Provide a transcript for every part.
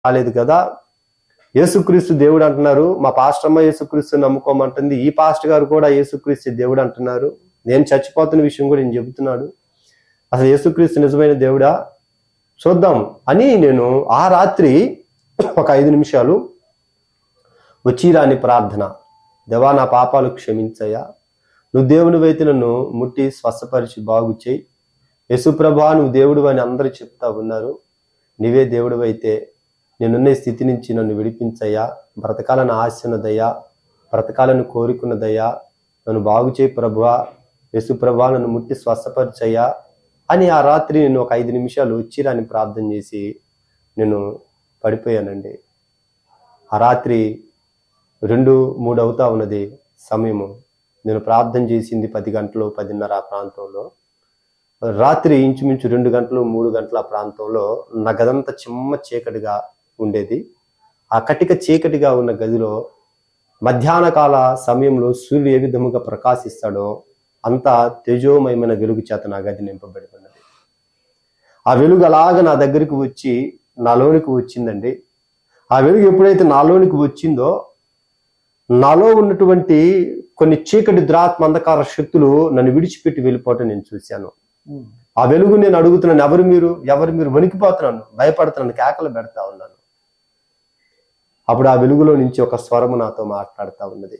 రాలేదు కదా యేసుక్రీస్తు దేవుడు అంటున్నారు మా పాస్టర్ అమ్మ యేసుక్రీస్తు నమ్ముకోమంటుంది ఈ పాస్టర్ గారు కూడా యేసుక్రీస్తు దేవుడు అంటున్నారు నేను చచ్చిపోతున్న విషయం కూడా నేను చెబుతున్నాడు అసలు యేసుక్రీస్తు నిజమైన దేవుడా చూద్దాం అని నేను ఆ రాత్రి ఒక ఐదు నిమిషాలు వచ్చిరాని ప్రార్థన దేవా నా పాపాలు క్షమించయ్యా నువ్వు దేవుని వైతే నన్ను ముట్టి స్వస్థపరిచి బాగు చేయి యశుప్రభా నువ్వు దేవుడు అని అందరూ చెప్తా ఉన్నారు నీవే దేవుడు అయితే నేనున్న ఈ స్థితి నుంచి నన్ను విడిపించయ్యా బ్రతకాలని ఆశ ఉన్నదయ్యా బ్రతకాలని కోరుకున్నదయ్యా నన్ను బాగు చేయి ప్రభువా యశుప్రభా నన్ను ముట్టి స్వస్థపరిచయ్యా అని ఆ రాత్రి నేను ఒక ఐదు నిమిషాలు వచ్చిరాని ప్రార్థన చేసి నేను పడిపోయానండి ఆ రాత్రి రెండు మూడు అవుతా ఉన్నది సమయము నేను ప్రార్థన చేసింది పది గంటలు పదిన్నర ఆ ప్రాంతంలో రాత్రి ఇంచుమించు రెండు గంటలు మూడు గంటల ఆ ప్రాంతంలో నా గదంతా చిమ్మ చీకటిగా ఉండేది ఆ కటిక చీకటిగా ఉన్న గదిలో మధ్యాహ్న కాల సమయంలో సూర్యుడు ఏ విధముగా ప్రకాశిస్తాడో అంత తేజోమయమైన వెలుగు చేత నా గది నింపబడి ఉన్నది ఆ వెలుగు అలాగ నా దగ్గరికి వచ్చి నాలోనికి వచ్చిందండి ఆ వెలుగు ఎప్పుడైతే నాలోనికి వచ్చిందో నాలో ఉన్నటువంటి కొన్ని చీకటి ద్రాత్మ అంధకార శక్తులు నన్ను విడిచిపెట్టి వెళ్ళిపోవటం నేను చూశాను ఆ వెలుగు నేను అడుగుతున్నాను ఎవరు మీరు ఎవరు మీరు వణికిపోతున్నాను భయపడుతున్నాను కేకలు పెడతా ఉన్నాను అప్పుడు ఆ వెలుగులో నుంచి ఒక స్వరము నాతో మాట్లాడుతా ఉన్నది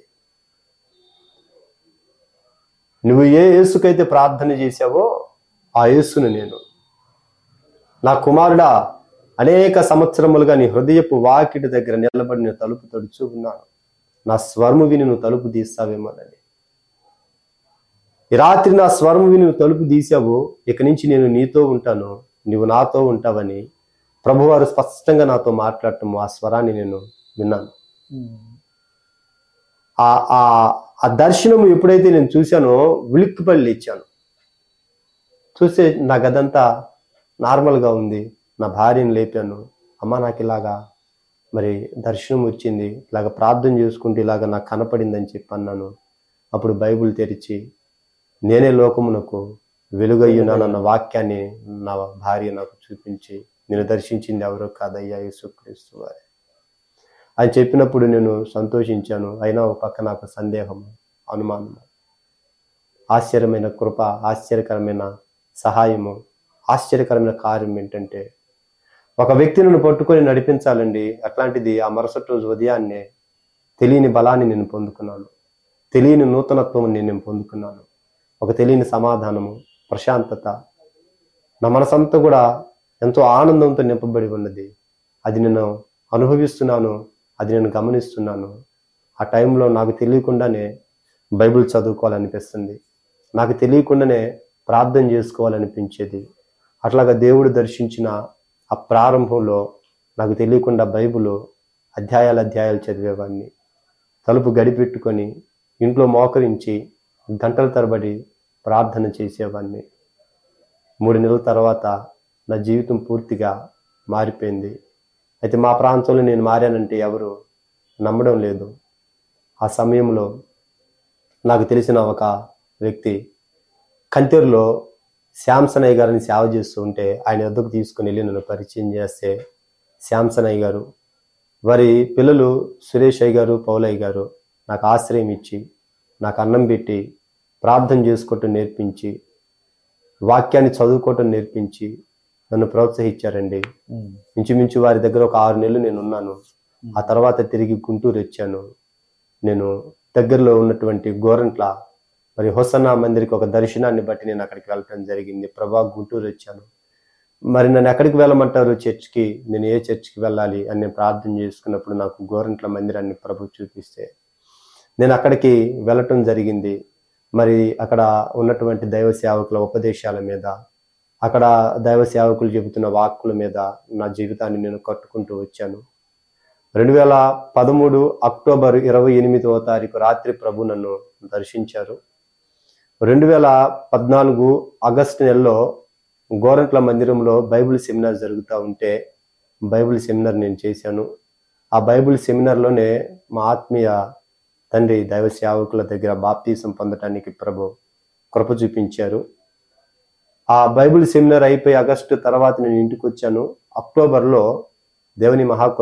నువ్వు ఏ యేసుకైతే ప్రార్థన చేశావో ఆ యేసును నేను నా కుమారుడా అనేక సంవత్సరములుగా నీ హృదయపు వాకిటి దగ్గర నిలబడి నేను తలుపు తడుచు ఉన్నాను నా స్వరము విని నువ్వు తలుపు తీస్తావేమోనని ఈ రాత్రి నా స్వరము విని నువ్వు తలుపు తీసావు ఇక నుంచి నేను నీతో ఉంటాను నువ్వు నాతో ఉంటావని ప్రభువారు స్పష్టంగా నాతో మాట్లాడటం ఆ స్వరాన్ని నేను విన్నాను ఆ ఆ ఆ దర్శనము ఎప్పుడైతే నేను చూశానో ఉలిక్కిపల్లి ఇచ్చాను చూస్తే నా గదంతా నార్మల్గా ఉంది నా భార్యను లేపాను అమ్మ నాకు ఇలాగా మరి దర్శనం వచ్చింది ఇలాగ ప్రార్థన చేసుకుంటే ఇలాగ నాకు కనపడిందని చెప్పి అన్నాను అప్పుడు బైబిల్ తెరిచి నేనే లోకమునకు వెలుగయ్యున్నానన్న వాక్యాన్ని నా భార్య నాకు చూపించి నేను దర్శించింది ఎవరో కాదయ్యా యేసుక్రీస్తు వారే అని చెప్పినప్పుడు నేను సంతోషించాను అయినా ఒక పక్క నాకు సందేహము అనుమానము ఆశ్చర్యమైన కృప ఆశ్చర్యకరమైన సహాయము ఆశ్చర్యకరమైన కార్యం ఏంటంటే ఒక వ్యక్తి నన్ను పట్టుకొని నడిపించాలండి అట్లాంటిది ఆ మరుసటి రోజు ఉదయాన్నే తెలియని బలాన్ని నేను పొందుకున్నాను తెలియని నూతనత్వం నేను పొందుకున్నాను ఒక తెలియని సమాధానము ప్రశాంతత నా మనసంతా కూడా ఎంతో ఆనందంతో నింపబడి ఉన్నది అది నేను అనుభవిస్తున్నాను అది నేను గమనిస్తున్నాను ఆ టైంలో నాకు తెలియకుండానే బైబిల్ చదువుకోవాలనిపిస్తుంది నాకు తెలియకుండానే ప్రార్థన చేసుకోవాలనిపించేది అట్లాగా దేవుడు దర్శించిన ఆ ప్రారంభంలో నాకు తెలియకుండా బైబిల్ అధ్యాయాలు అధ్యాయాలు చదివేవాడిని తలుపు గడిపెట్టుకొని ఇంట్లో మోకరించి గంటల తరబడి ప్రార్థన చేసేవాడిని మూడు నెలల తర్వాత నా జీవితం పూర్తిగా మారిపోయింది అయితే మా ప్రాంతంలో నేను మారానంటే ఎవరు నమ్మడం లేదు ఆ సమయంలో నాకు తెలిసిన ఒక వ్యక్తి కంతెరులో శ్యాంసనయ్య గారిని సేవ చేస్తూ ఉంటే ఆయన వద్దకు తీసుకుని వెళ్ళి నన్ను పరిచయం చేస్తే శ్యాంసనయ్య గారు వారి పిల్లలు సురేష్ అయ్య గారు పౌలయ్య గారు నాకు ఆశ్రయం ఇచ్చి నాకు అన్నం పెట్టి ప్రార్థన చేసుకోవటం నేర్పించి వాక్యాన్ని చదువుకోవటం నేర్పించి నన్ను ప్రోత్సహించారండి ఇంచుమించు వారి దగ్గర ఒక ఆరు నెలలు నేను ఉన్నాను ఆ తర్వాత తిరిగి గుంటూరు వచ్చాను నేను దగ్గరలో ఉన్నటువంటి గోరంట్ల మరి హొసన్నా మందిరికి ఒక దర్శనాన్ని బట్టి నేను అక్కడికి వెళ్ళటం జరిగింది ప్రభా గుంటూరు వచ్చాను మరి నన్ను ఎక్కడికి వెళ్ళమంటారు చర్చ్కి నేను ఏ చర్చ్కి వెళ్ళాలి అని నేను ప్రార్థన చేసుకున్నప్పుడు నాకు గోరంట్ల మందిరాన్ని ప్రభు చూపిస్తే నేను అక్కడికి వెళ్ళటం జరిగింది మరి అక్కడ ఉన్నటువంటి దైవ సేవకుల ఉపదేశాల మీద అక్కడ దైవ సేవకులు చెబుతున్న వాక్కుల మీద నా జీవితాన్ని నేను కట్టుకుంటూ వచ్చాను రెండు వేల పదమూడు అక్టోబర్ ఇరవై ఎనిమిదవ తారీఖు రాత్రి ప్రభు నన్ను దర్శించారు రెండు వేల పద్నాలుగు ఆగస్టు నెలలో గోరంట్ల మందిరంలో బైబిల్ సెమినార్ జరుగుతూ ఉంటే బైబిల్ సెమినార్ నేను చేశాను ఆ బైబిల్ సెమినార్లోనే మా ఆత్మీయ తండ్రి దైవ సేవకుల దగ్గర బాప్తీసం పొందటానికి ప్రభు కృప చూపించారు ఆ బైబిల్ సెమినార్ అయిపోయి ఆగస్టు తర్వాత నేను ఇంటికి వచ్చాను అక్టోబర్లో దేవుని మహా